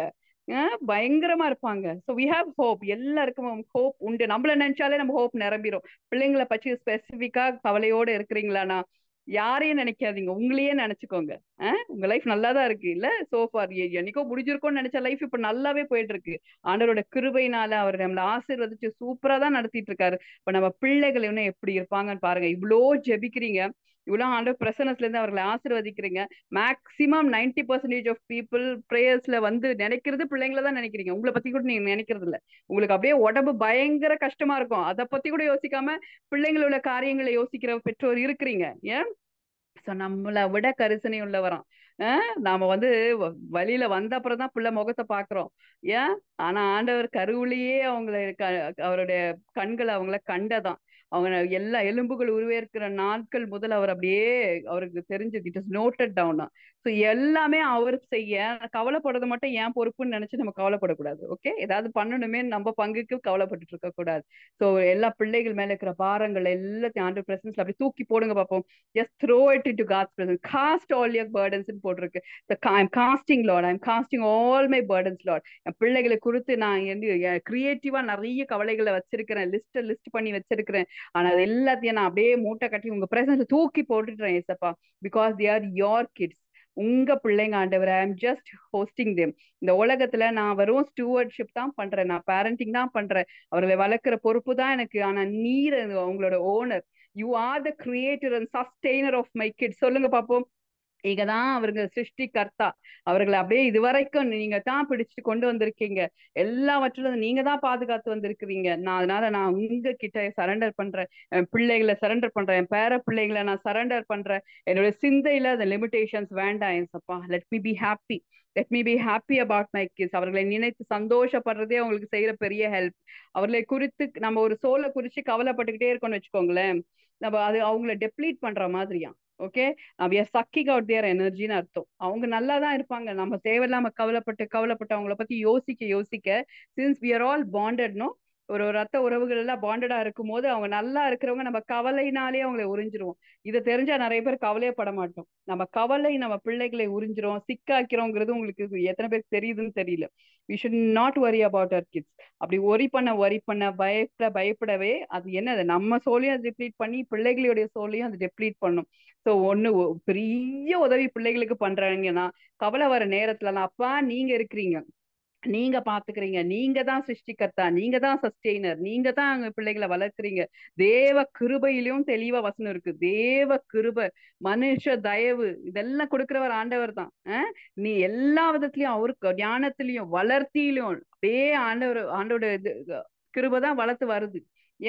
Speaker 1: பயங்கரமா இருப்பாங்க ஸோ வி ஹாவ் ஹோப் எல்லாருக்கும் ஹோப் உண்டு நம்மள நினைச்சாலே நம்ம ஹோப் நிரம்பிடும் பிள்ளைங்களை பற்றி ஸ்பெசிஃபிக்கா கவலையோட இருக்கிறீங்களாண்ணா யாரையும் நினைக்காதீங்க உங்களையே நினைச்சுக்கோங்க உங்க லைஃப் நல்லா தான் இருக்கு இல்ல சோஃபார் என்னைக்கோ முடிஞ்சிருக்கோம்னு நினைச்ச லைஃப் இப்ப நல்லாவே போயிட்டு இருக்கு ஆண்டவரோட கிருபைனால அவர் நம்மள ஆசீர்வதிச்சு சூப்பரா தான் நடத்திட்டு இருக்காரு இப்ப நம்ம பிள்ளைகள் இன்னும் எப்படி இருப்பாங்கன்னு பாருங்க இவ்வளோ ஜெபிக்கிறீங்க இவ்வளவு ஆண்டவர் பிரசனஸ்ல இருந்து அவர்களை ஆசீர்வதிக்கிறீங்க maximum ninety percentage of people ப்ரேயர்ஸ்ல வந்து நினைக்கிறது பிள்ளைங்கள தான் நினைக்கிறீங்க உங்களை பத்தி கூட நீங்க நினைக்கிறது இல்ல உங்களுக்கு அப்படியே உடம்பு பயங்கர கஷ்டமா இருக்கும் அதை பத்தி கூட யோசிக்காம பிள்ளைங்களோட காரியங்களை யோசிக்கிற பெற்றோர் இருக்கிறீங்க ஏன் சோ நம்மளை விட கரிசனை உள்ளவராம் நாம வந்து வழியில வந்த அப்புறம் தான் பிள்ளை முகத்தை பாக்குறோம் ஏன் ஆனா ஆண்டவர் கருவிலேயே அவங்களை அவருடைய கண்களை அவங்கள கண்டதான் அவங்க எல்லா எலும்புகள் உருவேற்கிற நாட்கள் முதல் அவர் அப்படியே அவருக்கு தெரிஞ்சது இட் இஸ் நோட்டட் டவுனா ஸோ எல்லாமே அவர் செய்ய கவலைப்படுறது மட்டும் ஏன் பொறுப்புன்னு நினைச்சு நம்ம கவலைப்படக்கூடாது ஓகே ஏதாவது பண்ணணுமே நம்ம பங்குக்கு கவலைப்பட்டு இருக்க கூடாது ஸோ எல்லா பிள்ளைகள் மேல இருக்கிற பாரங்கள் எல்லாத்தையும் ஆண்டு பிரசன்ஸ்ல அப்படி தூக்கி போடுங்க பார்ப்போம் just throw it into God's presence cast all your burdens போட்டிருக்கு I'm casting lord I'm casting all my burdens lord என் பிள்ளைகளை குறித்து நான் கிரியேட்டிவா நிறைய கவலைகளை வச்சிருக்கிறேன் லிஸ்ட் லிஸ்ட் பண்ணி வச்சிருக்கிறேன் ஆனா அது எல்லாத்தையும் நான் அப்படியே மூட்டை கட்டி உங்க பிரசன்ஸ் தூக்கி போட்டுட்டேன் ஏசப்பா because they are your kids உங்க பிள்ளைங்க ஆண்டவர் I am just hosting them இந்த உலகத்துல நான் வெறும் ஸ்டூவர்ட்ஷிப் தான் பண்றேன் நான் பேரண்டிங் தான் பண்றேன் அவர்களை வளர்க்குற பொறுப்பு தான் எனக்கு ஆனா நீர் உங்களோட owner you are the creator and sustainer of my kids சொல்லுங்க பாப்போம் நீங்க தான் அவருங்க சிருஷ்டி கர்த்தா அவர்களை அப்படியே இதுவரைக்கும் நீங்க தான் பிடிச்சிட்டு கொண்டு வந்திருக்கீங்க எல்லாவற்றிலும் நீங்க தான் பாதுகாத்து வந்திருக்கிறீங்க நான் அதனால நான் உங்க கிட்ட சரண்டர் பண்றேன் என் பிள்ளைகளை சரண்டர் பண்றேன் என் பேர பிள்ளைகளை நான் சரண்டர் பண்றேன் என்னோட சிந்தையில அந்த லிமிடேஷன்ஸ் வேண்டாம் என் சப்பா let me be happy let me be happy about my kids அவர்களை நினைத்து சந்தோஷப்படுறதே அவங்களுக்கு செய்யற பெரிய ஹெல்ப் அவர்களை குறித்து நம்ம ஒரு சோலை குறிச்சு கவலைப்பட்டுக்கிட்டே இருக்கோம்னு வச்சுக்கோங்களேன் நம்ம அது அவங்கள டெப்ளீட் பண்ற மாதிரியா okay we are sucking out their எனர்ஜின்னு அர்த்தம் அவங்க நல்லா தான் இருப்பாங்க நம்ம தேவையில்லாம கவலைப்பட்டு கவலைப்பட்டு அவங்கள பத்தி யோசிக்க யோசிக்க சின்ஸ் வி ஆர் ஆல் பாண்டட்னோ ஒரு ரத்த உறவுகள் எல்லாம் பாண்டடா இருக்கும் போது அவங்க நல்லா இருக்கிறவங்க நம்ம கவலைனாலே அவங்களை உறிஞ்சிருவோம் இதை தெரிஞ்சா நிறைய பேர் கவலையே பட மாட்டோம் நம்ம கவலை நம்ம பிள்ளைகளை உறிஞ்சிரும் சிக்காக்கிறோங்கிறது உங்களுக்கு எத்தனை பேருக்கு தெரியுதுன்னு தெரியல we should not worry about our kids அப்படி ஒரி பண்ண ஒரி பண்ண பயப்பட பயப்படவே அது என்னது நம்ம சோலையும் அது டெப்ளீட் பண்ணி பிள்ளைகளுடைய சோலையும் அது டெப்ளீட் பண்ணும் ஸோ ஒண்ணு பெரிய உதவி பிள்ளைகளுக்கு பண்றாங்கன்னா கவலை வர நேரத்துலலாம் அப்பா நீங்க இருக்கிறீங்க நீங்க பாத்துக்கிறீங்க நீங்க தான் சிருஷ்டிகர்த்தா நீங்க தான் சஸ்டெய்னர் நீங்க தான் அங்க பிள்ளைகளை வளர்க்குறீங்க தேவ கிருபையிலும் தெளிவா வசனம் இருக்கு தேவ கிருபை மனுஷ தயவு இதெல்லாம் கொடுக்கிறவர் ஆண்டவர் தான் நீ எல்லா விதத்திலயும் அவருக்கு ஞானத்திலையும் வளர்த்தியிலும் அப்படியே ஆண்டவர் ஆண்டோட இது கிருபை தான் வளர்த்து வருது ஏன்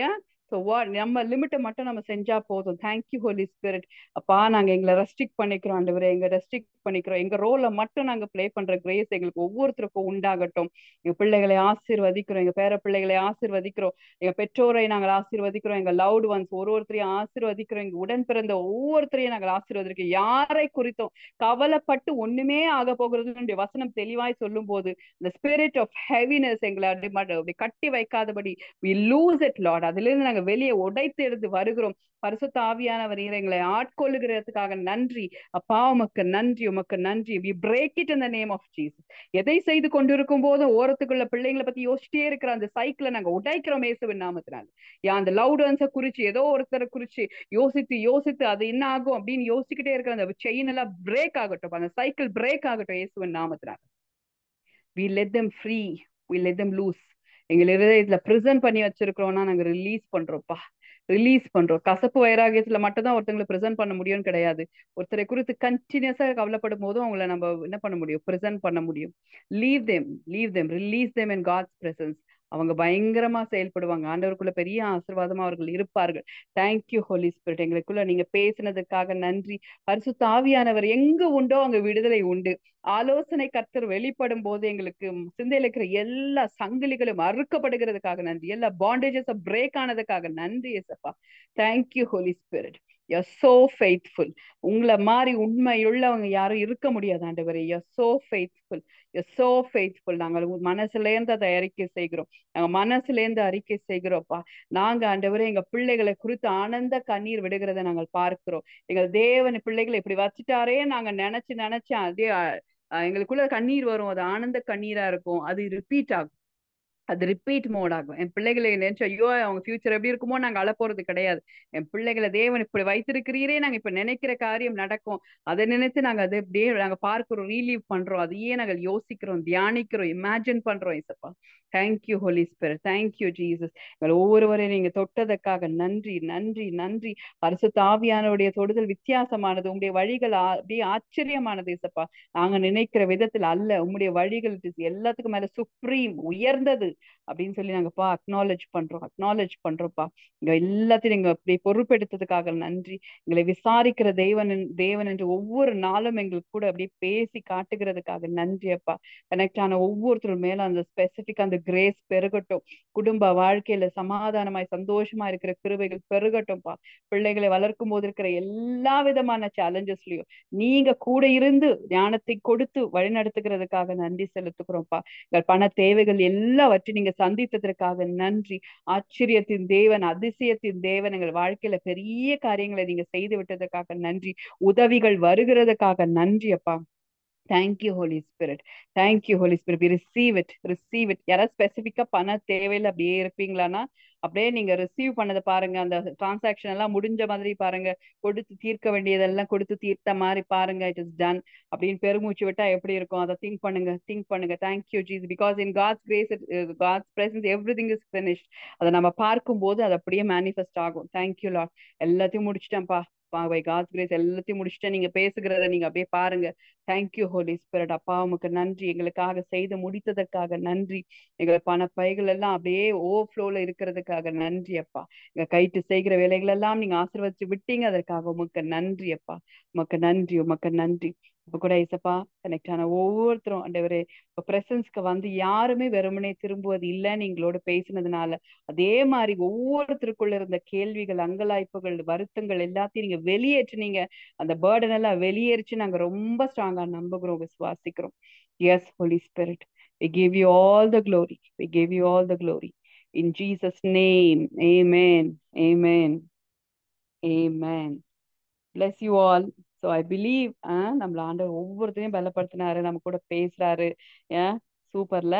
Speaker 1: ஸோ வா நம்ம லிமிட்டை மட்டும் நம்ம செஞ்சா போதும் தேங்க்யூ ஹோலி ஸ்பிரிட் அப்பா நாங்க எங்களை ரெஸ்ட்ரிக்ட் பண்ணிக்கிறோம் ஆண்டவரே எங்க ரெஸ்ட்ரிக்ட் பண்ணிக்கிறோம் எங்க ரோலை மட்டும் நாங்க ப்ளே பண்ற கிரேஸ் எங்களுக்கு ஒவ்வொருத்தருக்கும் உண்டாகட்டும் எங்க பிள்ளைகளை ஆசீர்வதிக்கிறோம் எங்க பேர பிள்ளைகளை ஆசீர்வதிக்கிறோம் எங்க பெற்றோரை நாங்கள் ஆசீர்வதிக்கிறோம் எங்க லவுட் ஒன்ஸ் ஒரு ஒருத்தரையும் ஆசீர்வதிக்கிறோம் எங்க உடன் பிறந்த ஒவ்வொருத்தரையும் நாங்கள் ஆசீர்வதிக்கிறோம் யாரை குறித்தும் கவலைப்பட்டு ஒண்ணுமே ஆக போகிறது வசனம் தெளிவாய் சொல்லும் போது இந்த ஸ்பிரிட் ஆஃப் ஹெவினஸ் எங்களை அப்படி மட- அப்படி கட்டி வைக்காதபடி வி லூஸ் இட் லார்ட் அதுல இருந்து நாங்க வெளியே உடைத்து எடுத்து வருகிறோம் பரிசுத்த ஆவியானவர் நீர் எங்களை ஆட்கொள்ளுகிறதுக்காக நன்றி அப்பா உமக்கு நன்றி உமக்கு நன்றி வி பிரேக் இட் இந்த நேம் ஆஃப் ஜீசஸ் எதை செய்து கொண்டிருக்கும் போதும் ஓரத்துக்குள்ள பிள்ளைங்களை பத்தி யோசிச்சிட்டே இருக்கிற அந்த சைக்கிளை நாங்க உடைக்கிறோம் இயேசுவின் நாமத்தினால யா அந்த லவுடன்ஸை குறிச்சு ஏதோ ஒருத்தரை குறிச்சு யோசித்து யோசித்து அது என்ன ஆகும் அப்படின்னு யோசிச்சுக்கிட்டே இருக்கிற அந்த செயின் எல்லாம் பிரேக் ஆகட்டும் அந்த சைக்கிள் பிரேக் ஆகட்டும் இயேசுவின் நாமத்தினால we let them free we let them loose எங்களை இதயத்துல ப்ரிசன்ட் பண்ணி வச்சிருக்கிறோம்னா நாங்க ரிலீஸ் பண்றோம்ப்பா ரிலீஸ் பண்றோம் கசப்பு வைராகியத்துல மட்டும் தான் ஒருத்தங்களை ப்ரெசென்ட் பண்ண முடியும்னு கிடையாது ஒருத்தரை குறித்து கண்டினியூஸா கவலைப்படும் போதும் அவங்கள நம்ம என்ன பண்ண முடியும் ப்ரெசென்ட் பண்ண முடியும் leave them leave them release them in God's presence அவங்க பயங்கரமா செயல்படுவாங்க ஆண்டவருக்குள்ள பெரிய ஆசீர்வாதமா அவர்கள் இருப்பார்கள் தேங்க்யூ ஹோலி ஸ்பிரிட் எங்களுக்குள்ள நீங்க பேசினதுக்காக நன்றி பரிசுத்த ஆவியானவர் எங்க உண்டோ அங்க விடுதலை உண்டு ஆலோசனை கர்த்தர் வெளிப்படும் போது எங்களுக்கு சிந்தையில இருக்கிற எல்லா சங்கிலிகளும் அறுக்கப்படுகிறதுக்காக நன்றி எல்லா பாண்டேஜஸ் பிரேக் ஆனதுக்காக நன்றி எசப்பா thank you holy spirit you so faithful உங்களை மாதிரி உண்மையுள்ளவங்க யாரும் இருக்க முடியாது ஆண்டவரே you so faithful you so faithful நாங்கள் உங்க மனசுல இருந்து அதை அறிக்கை செய்கிறோம் நாங்க மனசுல இருந்து அறிக்கை செய்கிறோம்ப்பா நாங்க ஆண்டவரே எங்க பிள்ளைகளை குறித்து ஆனந்த கண்ணீர் விடுகிறத நாங்கள் பார்க்கிறோம் எங்கள் தேவன் பிள்ளைகளை இப்படி வச்சுட்டாரே நாங்க நினைச்சு நினைச்சு அதே அஹ், அஹ், எங்களுக்குள்ள கண்ணீர் வரும் அது ஆனந்த கண்ணீரா இருக்கும் அது ரிப்பீட் ஆகும் அது ரிப்பீட் மோட் ஆகும் என் பிள்ளைகளை நினைச்சு ஐயோ அவங்க ஃபியூச்சர் எப்படி இருக்குமோ நாங்க அழ போறது கிடையாது என் பிள்ளைகளை தேவன் இப்படி வைத்திருக்கிறீரே நாங்க இப்ப நினைக்கிற காரியம் நடக்கும் அதை நினைத்து நாங்க அதை அப்படியே நாங்க பார்க்கிறோம் ரீலீவ் பண்றோம் அதையே நாங்கள் யோசிக்கிறோம் தியானிக்கிறோம் இமேஜின் பண்றோம் இசப்பா thank you holy spirit thank you Jesus எங்கள் ஒவ்வொருவரையும் நீங்க தொட்டதற்காக நன்றி நன்றி நன்றி பரிசுத்த ஆவியானவருடைய தொடுதல் வித்தியாசமானது உங்களுடைய வழிகள் ஆ- அப்படியே ஆச்சரியமானது இசப்பா நாங்க நினைக்கிற விதத்துல அல்ல உங்களுடைய வழிகள் it is எல்லாத்துக்கும் மேல சுப்ரீம் உயர்ந்தது அப்படின்னு சொல்லி நாங்கப்பா அக்னாலேஜ் பண்றோம் அக்னாலேஜ் பண்றோம்ப்பா இங்க எல்லாத்தையும் நீங்க அப்படி பொறுப்பெடுத்ததுக்காக நன்றி எங்களை விசாரிக்கிற தேவன் என்- தேவன் என்று ஒவ்வொரு நாளும் எங்களுக்கு கூட அப்படியே பேசி காட்டுகிறதுக்காக நன்றி அப்பா கனெக்ட் ஆன ஒவ்வொருத்தரும் மேல அந்த ஸ்பெசிபிக் அந்த கிரேஸ் பெருகட்டும் குடும்ப வாழ்க்கையில சமாதானமாய் சந்தோஷமா இருக்கிற கிருபைகள் பெருகட்டும்ப்பா பிள்ளைகளை வளர்க்கும் போது இருக்கிற எல்லா விதமான சேலஞ்சஸ்லயும் நீங்க கூட இருந்து ஞானத்தை கொடுத்து வழிநடத்துகிறதுக்காக நன்றி செலுத்துகிறோம்ப்பா எங்கள் பண தேவைகள் எல்லாவற்றையும் நீங்க சந்தித்ததற்காக நன்றி ஆச்சரியத்தின் தேவன் அதிசயத்தின் தேவன் எங்கள் வாழ்க்கையில பெரிய காரியங்களை நீங்க செய்து விட்டதற்காக நன்றி உதவிகள் வருகிறதுக்காக நன்றி அப்பா thank you holy spirit thank you holy spirit we receive it receive it யாராவது ஸ்பெசிஃபிக்கா பண தேவையில அப்படியே இருப்பீங்களான்னா அப்படியே நீங்க ரிசீவ் பண்ணதை பாருங்க அந்த டிரான்சாக்ஷன் எல்லாம் முடிஞ்ச மாதிரி பாருங்க கொடுத்து தீர்க்க வேண்டியதெல்லாம் கொடுத்து தீர்த்த மாதிரி பாருங்க இட் இஸ் டன் அப்படின்னு பெருமூச்சு விட்டா எப்படி இருக்கும் அதை திங்க் பண்ணுங்க திங்க் பண்ணுங்க thank you Jesus because in God's grace God's presence everything is finished அதை நம்ம பார்க்கும்போது அது அப்படியே மேனிஃபெஸ்ட் ஆகும் தேங்க்யூ லாட் எல்லாத்தையும் முடிச்சிட்டேன்ப்பா பை காட்ஸ் கிரேஸ் எல்லாத்தையும் முடிச்சுட்டு நீங்க பேசுகிறத நீங்க அப்படியே பாருங்க தேங்க்யூ ஹோலி ஸ்பிரிட் அப்பா உமக்கு நன்றி எங்களுக்காக செய்து முடித்ததற்காக நன்றி எங்கள் பண பைகள் எல்லாம் அப்படியே ஓவர்ஃப்ளோல இருக்கிறதுக்காக நன்றி அப்பா எங்க கைட்டு செய்கிற வேலைகள் எல்லாம் நீங்க ஆசீர்வதிச்சு விட்டீங்க அதற்காக உமக்கு நன்றி அப்பா உமக்கு நன்றி உமக்கு நன்றி இப்ப கூட இசப்பா கனெக்ட் ஆன ஒவ்வொருத்தரும் ஆண்டவரே இப்ப பிரசன்ஸ்க்கு வந்து யாருமே வெறுமனே திரும்புவது இல்லைன்னு எங்களோட பேசினதுனால அதே மாதிரி ஒவ்வொருத்தருக்குள்ள இருந்த கேள்விகள் அங்கலாய்ப்புகள் வருத்தங்கள் எல்லாத்தையும் நீங்க வெளியேற்றுனீங்க அந்த பேர்டன் எல்லாம் வெளியேறிச்சு நாங்க ரொம்ப ஸ்ட்ராங்கா நம்புகிறோம் விசுவாசிக்கிறோம் yes holy spirit we give you all the glory we give you all the glory in jesus name amen amen amen bless you all so i believe ah நம்மள ஆண்டவர் ஒவ்வொருத்தரையும் பலப்படுத்தினாரு நம்ம கூட பேசுறாரு ஏன் சூப்பர்ல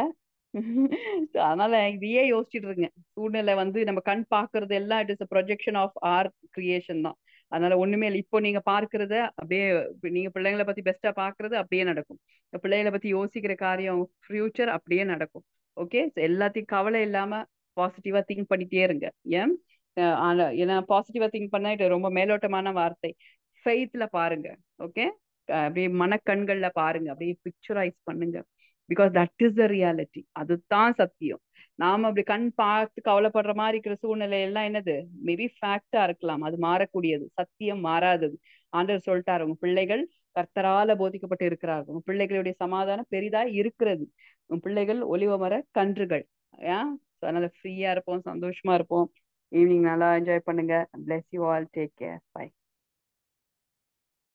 Speaker 1: அதனால இதையே யோசிச்சுட்டு இருங்க சூழ்நிலை வந்து நம்ம கண் பாக்குறது எல்லாம் it is projection of our creation தான் அதனால ஒண்ணுமே இல்லை இப்போ நீங்க பார்க்கறத அப்படியே இப்ப நீங்க பிள்ளைங்களை பத்தி பெஸ்டா பாக்குறது அப்படியே நடக்கும் இந்த பிள்ளைகளை பத்தி யோசிக்கிற காரியம் ஃபியூச்சர் அப்படியே நடக்கும் ஓகே எல்லாத்தையும் கவலை இல்லாம பாசிட்டிவா திங்க் பண்ணிட்டே இருங்க ஏன் அஹ் ஆனா ஏன்னா பாசிட்டிவா திங்க் பண்ணா இது ரொம்ப மேலோட்டமான வார்த்தை ஃபெய்த்ல பாருங்க ஓகே அப்படியே மனக்கண்கள்ல பாருங்க அப்படியே பிக்சரைஸ் பண்ணுங்க because that is the reality அதுதான் சத்தியம் நாம அப்படி கண் பார்த்து கவலைப்படுற மாதிரி இருக்கிற சூழ்நிலை எல்லாம் என்னது மேபி ஃபேக்டா இருக்கலாம் அது மாறக்கூடியது சத்தியம் மாறாதது ஆண்டவர் சொல்லிட்டாரு உங்க பிள்ளைகள் கர்த்தரால போதிக்கப்பட்டு இருக்கிறார்கள் உங்க பிள்ளைகளுடைய சமாதானம் பெரிதா இருக்கிறது உன் பிள்ளைகள் ஒலிவ மர கன்றுகள் ஏன் அதனால ஃப்ரீயா இருப்போம் சந்தோஷமா இருப்போம் ஈவினிங் நல்லா என்ஜாய் பண்ணுங்க bless you all take care by